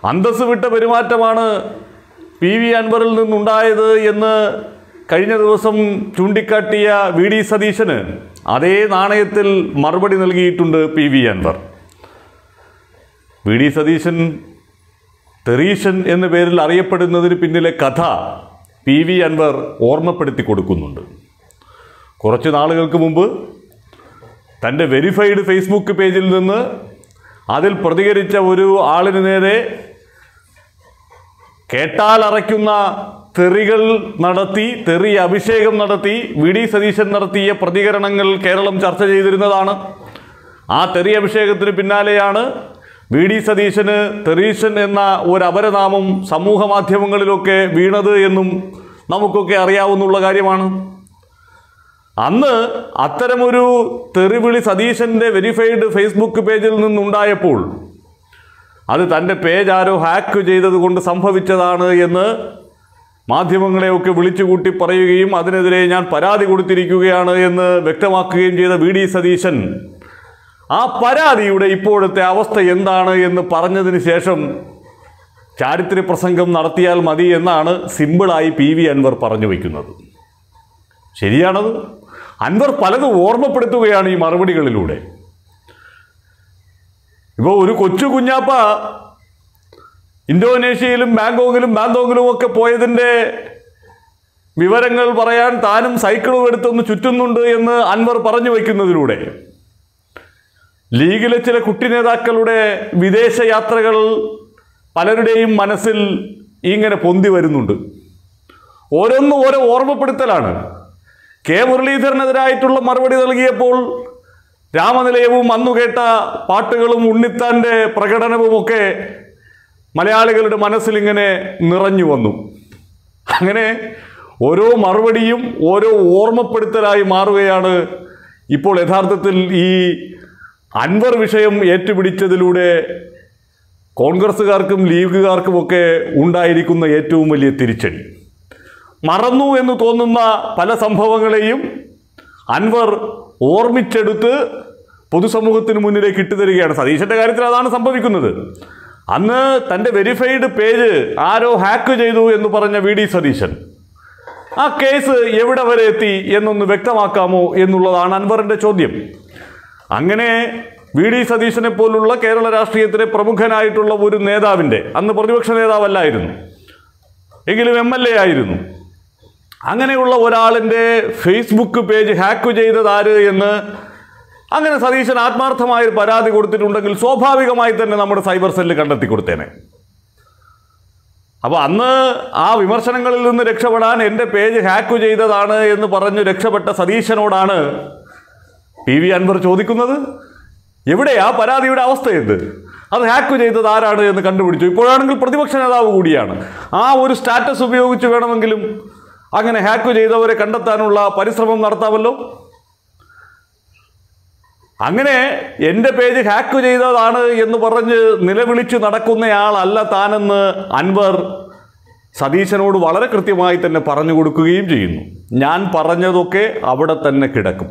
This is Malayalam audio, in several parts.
അന്തസ് വിട്ട പെരുമാറ്റമാണ് പി വി അൻവറിൽ നിന്നുണ്ടായത് എന്ന് കഴിഞ്ഞ ദിവസം ചൂണ്ടിക്കാട്ടിയ വി ഡി സതീശന് അതേ നാണയത്തിൽ മറുപടി നൽകിയിട്ടുണ്ട് P V Anvar V D Satheesan തെറീഷൻ എന്ന പേരിൽ അറിയപ്പെടുന്നതിന് പിന്നിലെ കഥ പി വി അൻവർ ഓർമ്മപ്പെടുത്തി കൊടുക്കുന്നുണ്ട് കുറച്ച് നാളുകൾക്ക് മുമ്പ് തൻ്റെ വെരിഫൈഡ് ഫേസ്ബുക്ക് പേജിൽ നിന്ന് അതിൽ പ്രതികരിച്ച ഒരു ആളിന് നേരെ കേട്ടാൽ അറയ്ക്കുന്ന തെറികൾ നടത്തി തെറി അഭിഷേകം നടത്തി വി ഡി സതീശൻ നടത്തിയ പ്രതികരണങ്ങൾ കേരളം ചർച്ച ചെയ്തിരുന്നതാണ് ആ തെറി അഭിഷേകത്തിന് പിന്നാലെയാണ് വി ഡി സതീശന് തെറീശൻ എന്ന ഒരു അപരനാമം സമൂഹ മാധ്യമങ്ങളിലൊക്കെ വീണത് എന്നും നമുക്കൊക്കെ അറിയാവുന്നുള്ള കാര്യമാണ് അന്ന് അത്തരമൊരു തെറിവിളി സതീശൻ്റെ വെരിഫൈഡ് ഫേസ്ബുക്ക് പേജിൽ നിന്നുണ്ടായപ്പോൾ അത് തൻ്റെ പേജ് ആരോ ഹാക്ക് ചെയ്തത് കൊണ്ട് സംഭവിച്ചതാണ് എന്ന് മാധ്യമങ്ങളെയൊക്കെ വിളിച്ചുകൂട്ടി പറയുകയും അതിനെതിരെ ഞാൻ പരാതി കൊടുത്തിരിക്കുകയാണ് എന്ന് വ്യക്തമാക്കുകയും ചെയ്ത വി ഡി സതീശൻ ആ പരാതിയുടെ ഇപ്പോഴത്തെ അവസ്ഥ എന്താണ് എന്ന് പറഞ്ഞതിന് ശേഷം ചാരിത്ര്യ പ്രസംഗം നടത്തിയാൽ മതി എന്നാണ് സിമ്പിളായി പി വി അൻവർ പറഞ്ഞു വയ്ക്കുന്നത് ശരിയാണത് അൻവർ പലതും ഓർമ്മപ്പെടുത്തുകയാണ് ഈ മറുപടികളിലൂടെ ഇപ്പോൾ ഒരു കൊച്ചു കുഞ്ഞാപ്പ ഇന്തോനേഷ്യയിലും ബാങ്കോക്കിലും ബാന്തോക്കിലും ഒക്കെ പോയതിൻ്റെ വിവരങ്ങൾ പറയാൻ താനും സൈക്കിളും എടുത്തൊന്ന് ചുറ്റുന്നുണ്ട് എന്ന് അൻവർ പറഞ്ഞു വയ്ക്കുന്നതിലൂടെ ലീഗിലെ ചില കുട്ടി നേതാക്കളുടെ വിദേശ യാത്രകൾ പലരുടെയും മനസ്സിൽ ഇങ്ങനെ പൊന്തി വരുന്നുണ്ട് ഓരോന്നും ഓരോ ഓർമ്മപ്പെടുത്തലാണ് കെ മുരളീധരനെതിരായിട്ടുള്ള മറുപടി നൽകിയപ്പോൾ രാമനിലയവും അന്നു കേട്ട പാട്ടുകളും ഉണ്ണിത്താൻ്റെ പ്രകടനവുമൊക്കെ മലയാളികളുടെ മനസ്സിൽ ഇങ്ങനെ നിറഞ്ഞു വന്നു അങ്ങനെ ഓരോ മറുപടിയും ഓരോ ഓർമ്മപ്പെടുത്തലായി മാറുകയാണ് ഇപ്പോൾ യഥാർത്ഥത്തിൽ ഈ അൻവർ വിഷയം ഏറ്റുപിടിച്ചതിലൂടെ കോൺഗ്രസ്സുകാർക്കും ലീഗുകാർക്കുമൊക്കെ ഉണ്ടായിരിക്കുന്ന ഏറ്റവും വലിയ തിരിച്ചടി മറന്നു എന്ന് തോന്നുന്ന പല സംഭവങ്ങളെയും അൻവർ ഓർമ്മിച്ചെടുത്ത് പൊതുസമൂഹത്തിന് മുന്നിലേക്ക് ഇട്ടുതരികയാണ് സതീശന്റെ കാര്യത്തിൽ അതാണ് സംഭവിക്കുന്നത് അന്ന് തൻ്റെ വെരിഫൈഡ് പേജ് ആരോ ഹാക്ക് ചെയ്തു എന്ന് പറഞ്ഞ വി ഡി സതീശൻ ആ കേസ് എവിടെ വരെ എത്തി എന്നൊന്ന് വ്യക്തമാക്കാമോ എന്നുള്ളതാണ് അൻവറിന്റെ ചോദ്യം അങ്ങനെ വി ഡി സതീശനെ പോലുള്ള കേരള രാഷ്ട്രീയത്തിലെ പ്രമുഖനായിട്ടുള്ള ഒരു നേതാവിൻ്റെ അന്ന് പ്രതിപക്ഷ നേതാവല്ലായിരുന്നു എങ്കിലും എം എൽ എ ആയിരുന്നു അങ്ങനെയുള്ള ഒരാളിൻ്റെ ഫേസ്ബുക്ക് പേജ് ഹാക്ക് ചെയ്തത് ആര് എന്ന് അങ്ങനെ സതീശൻ ആത്മാർത്ഥമായ ഒരു പരാതി കൊടുത്തിട്ടുണ്ടെങ്കിൽ സ്വാഭാവികമായി തന്നെ നമ്മുടെ സൈബർ സെല്ല് കണ്ടെത്തി കൊടുത്തേനെ അപ്പോൾ അന്ന് ആ വിമർശനങ്ങളിൽ നിന്ന് രക്ഷപ്പെടാൻ എൻ്റെ പേജ് ഹാക്ക് ചെയ്തതാണ് എന്ന് പറഞ്ഞ് രക്ഷപ്പെട്ട സതീശനോടാണ് പി വി അൻവർ ചോദിക്കുന്നത് എവിടെ ആ പരാതിയുടെ അവസ്ഥ എന്ത് അത് ഹാക്ക് ചെയ്തത് ആരാണ് എന്ന് കണ്ടുപിടിച്ചു ഇപ്പോഴാണെങ്കിൽ പ്രതിപക്ഷ നേതാവ് കൂടിയാണ് ആ ഒരു സ്റ്റാറ്റസ് ഉപയോഗിച്ച് വേണമെങ്കിലും അങ്ങനെ ഹാക്ക് ചെയ്തവരെ കണ്ടെത്താനുള്ള പരിശ്രമം നടത്താമല്ലോ അങ്ങനെ എൻ്റെ പേജ് ഹാക്ക് ചെയ്തതാണ് എന്ന് പറഞ്ഞ് നിലവിളിച്ച് നടക്കുന്നയാളല്ല താനെന്ന് അൻവർ സതീശനോട് വളരെ കൃത്യമായി തന്നെ പറഞ്ഞു കൊടുക്കുകയും ചെയ്യുന്നു ഞാൻ പറഞ്ഞതൊക്കെ അവിടെ തന്നെ കിടക്കും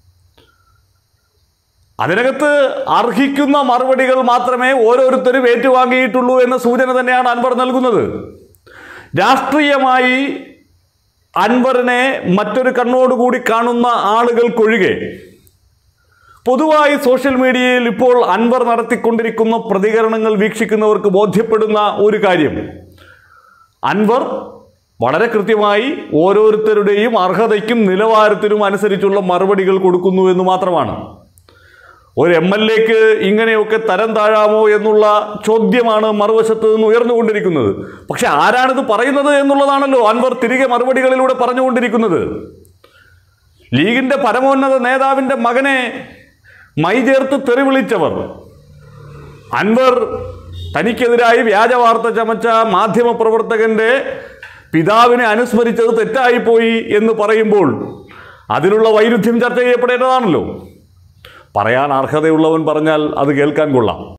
അതിനകത്ത് അർഹിക്കുന്ന മറുപടികൾ മാത്രമേ ഓരോരുത്തരും ഏറ്റുവാങ്ങിയിട്ടുള്ളൂ എന്ന സൂചന തന്നെയാണ് അൻവർ നൽകുന്നത് രാഷ്ട്രീയമായി അൻവറിനെ മറ്റൊരു കണ്ണോടുകൂടി കാണുന്ന ആളുകൾക്കൊഴികെ പൊതുവായി സോഷ്യൽ മീഡിയയിൽ ഇപ്പോൾ അൻവർ നടത്തിക്കൊണ്ടിരിക്കുന്ന പ്രതികരണങ്ങൾ വീക്ഷിക്കുന്നവർക്ക് ബോധ്യപ്പെടുന്ന ഒരു കാര്യം അൻവർ വളരെ കൃത്യമായി ഓരോരുത്തരുടെയും അർഹതയ്ക്കും നിലവാരത്തിനും അനുസരിച്ചുള്ള മറുപടികൾ കൊടുക്കുന്നു എന്ന് മാത്രമാണ് ഒരു എം എൽ എക്ക് ഇങ്ങനെയൊക്കെ തരം താഴാമോ എന്നുള്ള ചോദ്യമാണ് മറുവശത്ത് നിന്ന് ഉയർന്നുകൊണ്ടിരിക്കുന്നത് പക്ഷെ ആരാണിത് പറയുന്നത് എന്നുള്ളതാണല്ലോ അൻവർ തിരികെ മറുപടികളിലൂടെ പറഞ്ഞുകൊണ്ടിരിക്കുന്നത് ലീഗിന്റെ പരമോന്നത നേതാവിന്റെ മകനെ മൈ ചേർത്ത് തെറി വിളിച്ചവർ അൻവർ തനിക്കെതിരായി വ്യാജ വാർത്ത ചമച്ച മാധ്യമപ്രവർത്തകന്റെ പിതാവിനെ അനുസ്മരിച്ചത് തെറ്റായിപ്പോയി എന്ന് പറയുമ്പോൾ അതിനുള്ള വൈരുദ്ധ്യം ചർച്ച ചെയ്യപ്പെടേണ്ടതാണല്ലോ പറയാൻ അർഹതയുള്ളവൻ പറഞ്ഞാൽ അത് കേൾക്കാൻ കൊള്ളാം